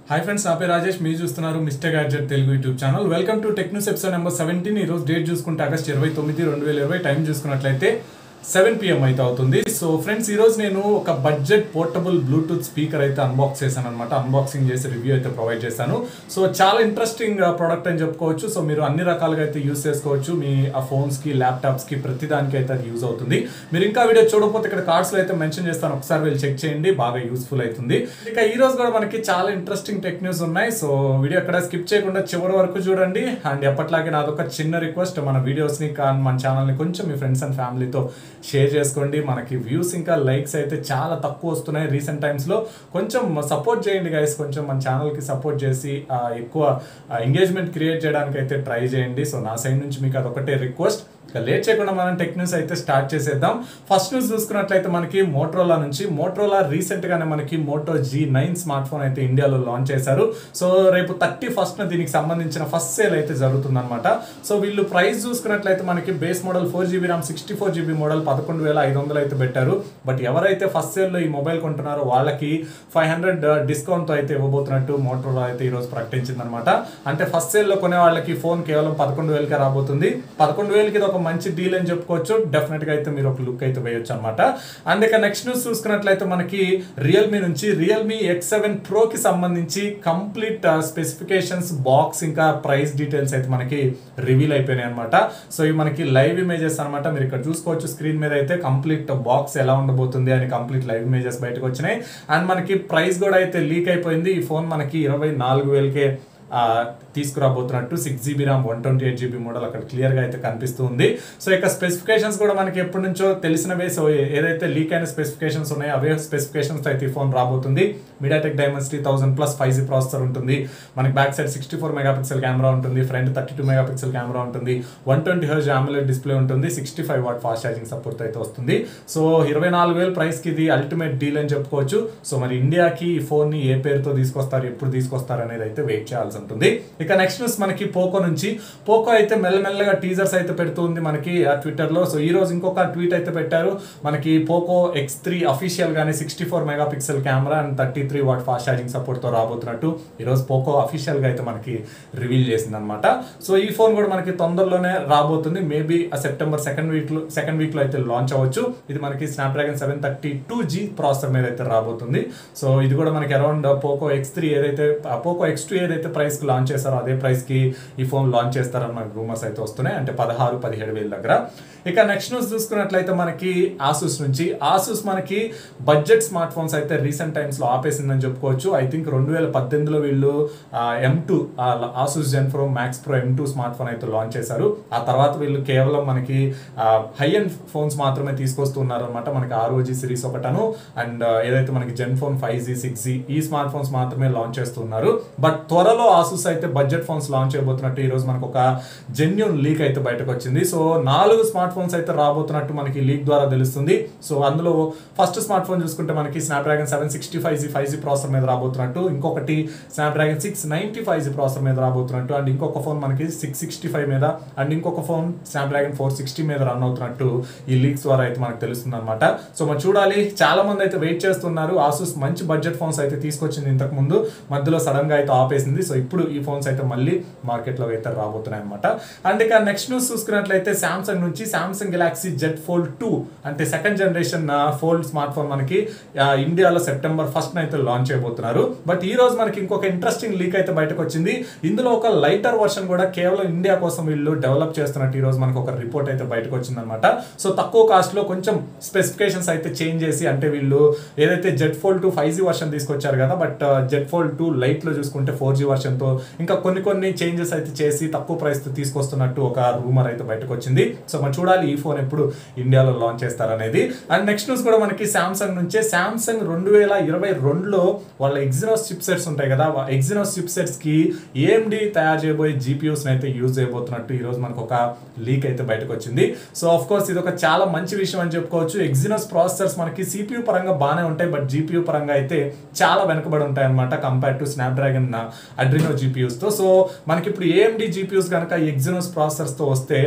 hi friends నా పేరు రాజేష్ మీరు చూస్తున్నారు mister gadget Telugu YouTube channel welcome to tech news episode number seventeen ఈ రోజు డేట్ చూసుకుంటే ఆగస్ట్ ఇరవై తొమ్మిది రెండు వేల ఇరవై టైం చూసుకున్నట్లయితే సెవెన్ పిఎం అయితే అవుతుంది సో ఫ్రెండ్స్ ఈ రోజు నేను ఒక బడ్జెట్ పోర్టబుల్ బ్లూటూత్ స్పీకర్ అయితే అన్బాక్స్ చేశాను అనమాట అన్బాక్సింగ్ చేసి రివ్యూ అయితే ప్రొవైడ్ చేశాను సో చాలా ఇంట్రెస్టింగ్ ప్రోడక్ట్ అని చెప్పుకోవచ్చు సో మీరు అన్ని రకాలుగా అయితే యూస్ చేసుకోవచ్చు మీ ఆ ఫోన్స్ కి ల్యాప్టాప్స్ కి ప్రతి దానికి అయితే అది యూజ్ అవుతుంది మీరు ఇంకా వీడియో చూడకపోతే ఇక్కడ కార్డ్స్ లో అయితే మెన్షన్ చేస్తాను ఒకసారి వెళ్ళి చెక్ చేయండి బాగా యూస్ఫుల్ అవుతుంది ఇక ఈ రోజు కూడా మనకి చాలా ఇంట్రెస్టింగ్ టెక్ న్యూస్ ఉన్నాయి సో వీడియో ఎక్కడ స్కిప్ చేయకుండా చివరి వరకు చూడండి అండ్ ఎప్పట్లాగే నాదొక చిన్న రిక్వెస్ట్ మన వీడియోస్ ని కా- మన ఛానల్ ని కొంచెం మీ ఫ్రెండ్స్ అండ్ ఫ్యామిలీతో షేర్ చేసుకోండి మనకి వ్యూస్ ఇంకా లైక్స్ అయితే చాలా తక్కువ వస్తున్నాయి రీసెంట్ టైమ్స్ లో కొంచెం సపోర్ట్ చేయండి గైస్ కొంచెం మన ఛానల్ కి సపోర్ట్ చేసి ఆ, ఎక్కువ ఎంగేజ్మెంట్ క్రియేట్ చేయడానికి అయితే ట్రై చేయండి సో నా సైడ్ నుంచి మీకు అదొకటే రిక్వెస్ట్ ఇక లేట్ చేయకుండా మనం టెక్ న్యూస్ అయితే స్టార్ట్ చేసేద్దాం ఫస్ట్ న్యూస్ చూసుకున్నట్లయితే మనకి మోట్రోలా నుంచి మోట్రోలా రీసెంట్ గానే మనకి Moto G nine smart phone అయితే ఇండియాలో లాంచ్ చేశారు సో రేపు థర్టీ ఫస్ట్ దీనికి సంబంధించిన ఫస్ట్ సేల్ అయితే జరుగుతుందన్నమాట సో వీళ్ళు ప్రైస్ చూసుకున్నట్లయితే మనకి base model four GB RAM sixty four GB model పదకొండు వేల ఐదు వందలు అయితే పెట్టారు బట్ ఎవరైతే ఫస్ట్ సేల్లో ఈ మొబైల్ కొంటున్నారో వాళ్ళకి ఫైవ్ హండ్రెడ్ డిస్కౌంట్ అయితే ఇవ్వబోతున్నట్టు మోటోలో అయితే ఈ రోజు ప్రకటించింది అనమాట అంటే ఫస్ట్ సేల్ లో కొనే వాళ్ళకి ఫోన్ కేవలం పదకొండు వేలకే రాబోతుంది పదకొండు వేలకి ఇది ఒక మంచి డీల్ అని చెప్పుకోవచ్చు డెఫినెట్ గా అయితే మీరు ఒక లుక్ అయితే వేయొచ్చు అనమాట అండ్ ఇక నెక్స్ట్ న్యూస్ చూసుకున్నట్లయితే మనకి రియల్మీ నుంచి రియల్మీ ఎక్స్ సెవెన్ ప్రో కి సంబంధించి కంప్లీట్ స్పెసిఫికేషన్స్ బాక్స్ ఇంకా ప్రైస్ డీటెయిల్స్ అయితే మనకి రివీల్ అయిపోయినాయి అనమాట సో ఇవి మనకి లైవ్ ఇమేజెస్ అనమాట మీరు ఇక్కడ చూసుకోవచ్చు స్క్రీన్ మీద అయితే కంప్లీట్ బాక్స్ ఎలా ఉండబోతుంది అని కంప్లీట్ లైవ్ ఇమేజెస్ బయటకు వచ్చినాయి అండ్ మనకి ప్రైస్ కూడా అయితే లీక్ అయిపోయింది ఈ ఫోన్ మనకి ఇరవై నాలుగు వేలకే ఆ, తీసుకురాబోతున్నట్టు six GB RAM one twenty eight GB model అక్కడ క్లియర్ గా అయితే కనిపిస్తూ ఉంది సో ఇక స్పెసిఫికేషన్స్ కూడా మనకి ఎప్పటి నుంచో తెలిసినవే సో ఏదైతే లీక్ అయిన స్పెసిఫికేషన్స్ ఉన్నాయో అవే స్పెసిఫికేషన్స్ అయితే ఈ ఫోన్ రాబోతుంది MediaTek Dimensity thousand plus five G processor ఉంటుంది మనకి back side sixty four megapixel camera ఉంటుంది front thirty two megapixel camera ఉంటుంది one twenty hertz AMOLED display ఉంటుంది sixty five watt fast charging support అయితే వస్తుంది సో ఇరవై నాలుగు వేల ప్రైస్ కి ఇది అల్టిమేట్ డీల్ అని చెప్పుకోవచ్చు సో మరి ఇండియాకి ఈ ఫోన్ ని ఏ పేరుతో తీసుకొస్తారు ఎప్పుడు తీసుకొస్తారు అనేది అయితే వెయిట్ చేయాల్సి ఉంటుంది ఇక నెక్స్ట్ న్యూస్ మనకి పోకో నుంచి పోకో అయితే మెల్లమెల్లగా టీజర్స్ అయితే పెడుతుంది మనకి ట్విట్టర్ లో సో ఈ రోజు ఇంకొక ట్వీట్ అయితే పెట్టారు మనకి పోకో ఎక్స్ త్రీ అఫీషియల్ గానే sixty four megapixel camera and thirty three watt fast charging support తో రాబోతున్నట్టు ఈ రోజు పోకో అఫీషియల్ గా అయితే మనకి రివీల్ చేసింది అనమాట సో ఈ ఫోన్ కూడా మనకి తొందరలోనే రాబోతుంది మేబీ సెప్టెంబర్ సెకండ్ వీక్ లో సెకండ్ వీక్ లో అయితే లాంచ్ అవ్వచ్చు ఇది మనకి Snapdragon seven thirty two G processor మీద అయితే రాబోతుంది సో ఇది కూడా మనకి అరౌండ్ పోకో ఎక్స్ త్రీ ఏదైతే పోకో ఎక్స్ టూ ఏదైతే ప్రైస్ కి లాంచ్ చేస్తారో అదే ప్రైస్ కి ఈ ఫోన్ లాంచ్ చేస్తారని మనకి రూమర్స్ అయితే వస్తున్నాయి అంటే పదహారు పదిహేడు వేల దగ్గర ఇక నెక్స్ట్ న్యూస్ చూసుకున్నట్లయితే మనకి ఆసూస్ నుంచి ఆసూస్ మనకి బడ్జెట్ స్మార్ట్ ఫోన్స్ అయితే రీసెంట్ టైమ్స్ లో ఆపేసిందని చెప్పుకోవచ్చు ఐ థింక్ రెండు వేల పద్దెనిమిదిలో వీళ్ళు M two Asus Zen pro max pro M two smart phone అయితే లాంచ్ చేశారు ఆ తర్వాత వీళ్ళు కేవలం మనకి హై అండ్ ఫోన్స్ మాత్రమే తీసుకొస్తున్నారు అనమాట మనకి ఆర్ఓజీ సిరీస్ ఒకటను అండ్ ఏదైతే మనకి ZenFone five G six G ఈ స్మార్ట్ ఫోన్స్ మాత్రమే లాంచ్ చేస్తున్నారు బట్ త్వరలో ఆసూస్ అయితే బడ్జెట్ ఫోన్స్ లాంచ్ చేయబోతున్నట్టు ఈ రోజు మనకు ఒక జెన్యున్ లీక్ అయితే బయటకు వచ్చింది సో నాలుగు స్మార్ట్ ఫోన్స్ అయితే రాబోతున్నట్టు మనకి లీక్ ద్వారా తెలుస్తుంది సో అందులో ఫస్ట్ స్మార్ట్ ఫోన్ చూసుకుంటే మనకి Snapdragon seven sixty five G five G processor మీద రాబోతున్నట్టు ఇంకొకటి Snapdragon six ninety five G processor మీద రాబోతున్నట్టు అండ్ ఇంకొక ఫోన్ మనకి సిక్స్ సిక్స్టీ ఫైవ్ మీద అండ్ ఇంకొక ఫోన్ స్నాప్డ్రాగన్ ఫోర్ సిక్స్టీ మీద రన్ అవుతున్నట్టు ఈ లీక్స్ ద్వారా అయితే మనకు తెలుస్తుంది అనమాట సో మనం చూడాలి చాలా మంది అయితే వెయిట్ చేస్తున్నారు ఆసూస్ మంచి బడ్జెట్ ఫోన్స్ అయితే తీసుకొచ్చింది ఇంతకు ముందు మధ్యలో సడన్ గా అయితే ఆపేసింది సో ఇప్పుడు ఈ ఫోన్స్ అయితే మళ్ళీ మార్కెట్ లో అయితే రాబోతున్నాయి అనమాట అండ్ ఇక నెక్స్ట్ న్యూస్ చూసుకున్నట్లయితే సామ్సంగ్ నుంచి Samsung Galaxy Z fold two అంటే second generation fold smart phone మనకి ఆ, ఇండియాలో సెప్టెంబర్ ఫస్ట్ అయితే లాంచ్ చేయబోతున్నారు బట్ ఈ రోజు మనకి ఇంకొక ఇంట్రెస్టింగ్ లీక్ అయితే బయటకు వచ్చింది ఇందులో ఒక లైటర్ వర్షన్ కూడా కేవలం ఇండియా కోసం వీళ్ళు డెవలప్ చేస్తున్నట్టు ఈ రోజు మనకు ఒక రిపోర్ట్ అయితే బయటకు వచ్చింది అనమాట సో తక్కువ కాస్ట్ లో కొంచెం స్పెసిఫికేషన్స్ అయితే చేంజ్ చేసి అంటే వీళ్ళు ఏదైతే Z fold two five G version తీసుకొచ్చారు కదా but Z fold two lite లో చూసుకుంటే ఫోర్ జీ వర్షన్ తో ఇంకా కొన్ని కొన్ని చేంజెస్ అయితే చేసి తక్కువ ప్రైస్ తో తీసుకొస్తున్నట్టు ఒక రూమర్ అయితే బయటకు వచ్చింది సో మనం చూడాలి ఈ ఫోన్ ఎప్పుడు ఇండియాలో లాంచ్ చేస్తారనేది అండ్ నెక్స్ట్ న్యూస్ కూడా మనకి సామ్సంగ్ నుంచే సామ్సంగ్ రెండు వేల ఇరవై రెండులో వాళ్ళ ఎగ్జినోస్ చిప్ సెట్స్ ఉంటాయి కదా ఎగ్జినోస్ చిప్ సెట్స్ కి ఏఎండి తయారు చేయబోయే జీపీయూస్ అయితే యూజ్ చేయబోతున్నట్టు ఈ రోజు మనకు ఒక లీక్ అయితే బయటకు వచ్చింది సో ఆఫ్ కోర్స్ ఇది ఒక చాలా మంచి విషయం అని చెప్పుకోవచ్చు ఎగ్జినోస్ ప్రాసెసర్స్ మనకి సిపియూ పరంగా బాగానే ఉంటాయి బట్ జీపీయూ పరంగా అయితే చాలా వెనకబడి ఉంటాయి అనమాట compare to Snapdragon Adreno GPUs తో సో మనకి ఇప్పుడు ఏఎండి జీపీయూస్ కనుక ఎగ్జినోస్ ప్రాసెసర్స్ తో వస్తే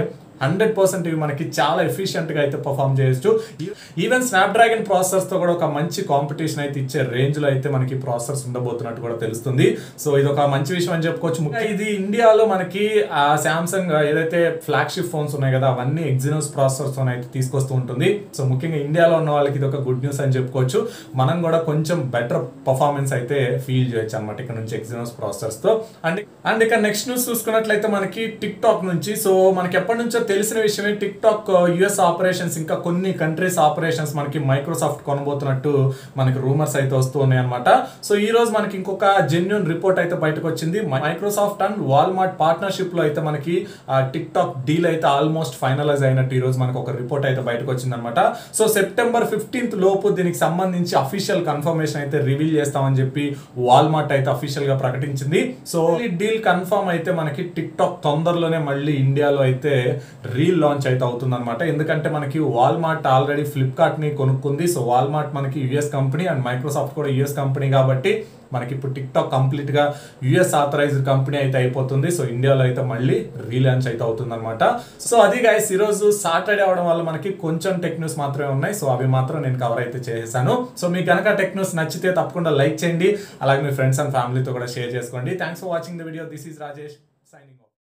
హండ్రెడ్ పర్సెంట్ ఇవి మనకి చాలా ఎఫిషియెంట్ గా అయితే పర్ఫామ్ చేయొచ్చు ఈవెన్ స్నాప్ డ్రాగన్ ప్రాసెసర్స్ తో కూడా ఒక మంచి కాంపిటీషన్ అయితే ఇచ్చే రేంజ్ లో అయితే మనకి ప్రాసెసర్స్ ఉండబోతున్నట్టు కూడా తెలుస్తుంది సో ఇది ఒక మంచి విషయం అని చెప్పుకోవచ్చు ముఖ్యంగా ఇది ఇండియాలో మనకి ఆ సామ్సంగ్ ఏదైతే ఫ్లాగ్షిప్ ఫోన్స్ ఉన్నాయి కదా అవన్నీ ఎగ్జినోస్ ప్రాసెసర్స్ అయితే తీసుకొస్తూ ఉంటుంది సో ముఖ్యంగా ఇండియాలో ఉన్న వాళ్ళకి ఇది ఒక గుడ్ న్యూస్ అని చెప్పుకోవచ్చు మనం కూడా కొంచెం బెటర్ పర్ఫార్మెన్స్ అయితే ఫీల్ చేయొచ్చు అనమాట ఇక్కడ నుంచి ఎగ్జినోస్ ప్రాసెసర్స్ తో అండ్ అండ్ ఇక నెక్స్ట్ న్యూస్ చూసుకున్నట్లయితే మనకి టిక్ టాక్ నుంచి సో మనకి ఎప్పటి నుంచో తెలిసిన విషయమే టిక్ టాక్ యుఎస్ ఆపరేషన్స్ ఇంకా కొన్ని కంట్రీస్ ఆపరేషన్స్ మనకి మైక్రోసాఫ్ట్ కొనబోతున్నట్టు మనకి రూమర్స్ అయితే వస్తూ ఉన్నాయి అనమాట సో ఈ రోజు మనకి ఇంకొక జెన్యున్ రిపోర్ట్ అయితే బయటకు వచ్చింది మైక్రోసాఫ్ట్ అండ్ వాల్మార్ట్ పార్ట్నర్షిప్ లో అయితే మనకి టిక్ టాక్ డీల్ అయితే ఆల్మోస్ట్ ఫైనలైజ్ అయినట్టు ఈ రోజు మనకి ఒక రిపోర్ట్ అయితే బయటకు వచ్చింది అనమాట సో సెప్టెంబర్ ఫిఫ్టీన్త్ లోపు దీనికి సంబంధించి అఫీషియల్ కన్ఫర్మేషన్ అయితే రివీల్ చేస్తామని చెప్పి వాల్మార్ట్ అయితే అఫీషియల్ గా ప్రకటించింది సో ఈ డీల్ కన్ఫర్మ్ అయితే మనకి టిక్ టాక్ తొందరలోనే మళ్ళీ ఇండియాలో అయితే రీల్ లాంచ్ అయితే అవుతుంది అనమాట ఎందుకంటే మనకి వాల్మార్ట్ ఆల్రెడీ ఫ్లిప్కార్ట్ ని కొనుక్కుంది సో వాల్మార్ట్ మనకి యుఎస్ కంపెనీ అండ్ మైక్రోసాఫ్ట్ కూడా యుఎస్ కంపెనీ కాబట్టి మనకి ఇప్పుడు టిక్ టాక్ కంప్లీట్ గా యుఎస్ ఆథరైజ్డ్ కంపెనీ అయితే అయిపోతుంది సో ఇండియాలో అయితే మళ్ళీ రీలాంచ్ అయితే అవుతుంది అనమాట సో అది గైస్ ఈ రోజు సాటర్డే అవడం వల్ల మనకి కొంచెం టెక్ న్యూస్ మాత్రమే ఉన్నాయి సో అవి మాత్రం నేను కవర్ అయితే చేసేసాను సో మీకు కనుక టెక్ న్యూస్ నచ్చితే తప్పకుండా లైక్ చేయండి అలాగే మీ ఫ్రెండ్స్ అండ్ ఫ్యామిలీతో కూడా షేర్ చేసుకోండి thanks for watching the video this is Rajesh signing